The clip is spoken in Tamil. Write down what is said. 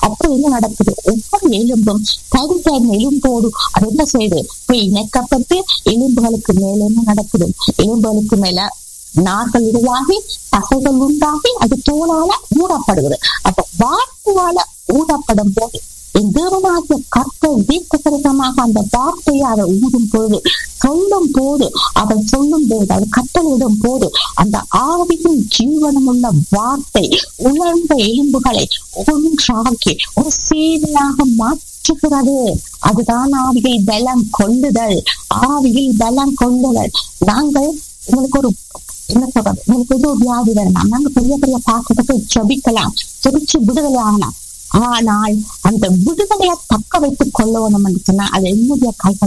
அப்ப என்ன நடக்குது ஒவ்வொரு எலும்பும் தனி தன் எலும்போடு அது என்ன செய்யுது போய் இணைக்கப்பட்டு எலும்புகளுக்கு மேல என்ன நடக்குது எலும்புகளுக்கு மேல நார்கள் உருவாகி தசைகள் உண்டாகி அது தோலால மூடப்படுகிறது அப்ப வார்த்தையால ஊடப்படும் போது என் தேவனாகிய கர்த்தர் தீர்க்கதரிசனமாக அந்த வார்த்தையை அதை ஊடும் பொழுது சொல்லும் போது அவன் சொல்லும் போது அது கட்டளையிடும் போது அந்த ஆவியின் ஜீவனம் உள்ள வார்த்தை உணர்ந்த எலும்புகளை ஒன்றாக்கி ஒரு சேவையாக மாற்றுகிறது அதுதான் ஆவியை பலம் கொள்ளுதல் ஆவியில் பலம் கொள்ளுதல் நாங்கள் உங்களுக்கு ஒரு என்ன சொல்றது உங்களுக்கு ஏதோ வியாதி வேணாம் நாங்க பெரிய பெரிய பாசத்தை போய் ஜபிக்கலாம் ஜபிச்சு விடுதலை ஆகலாம் ஆனால் அந்த விடுதலையை தக்க வைத்துக் கொள்ளணும் சொன்னா அது என்னுடைய கைகள்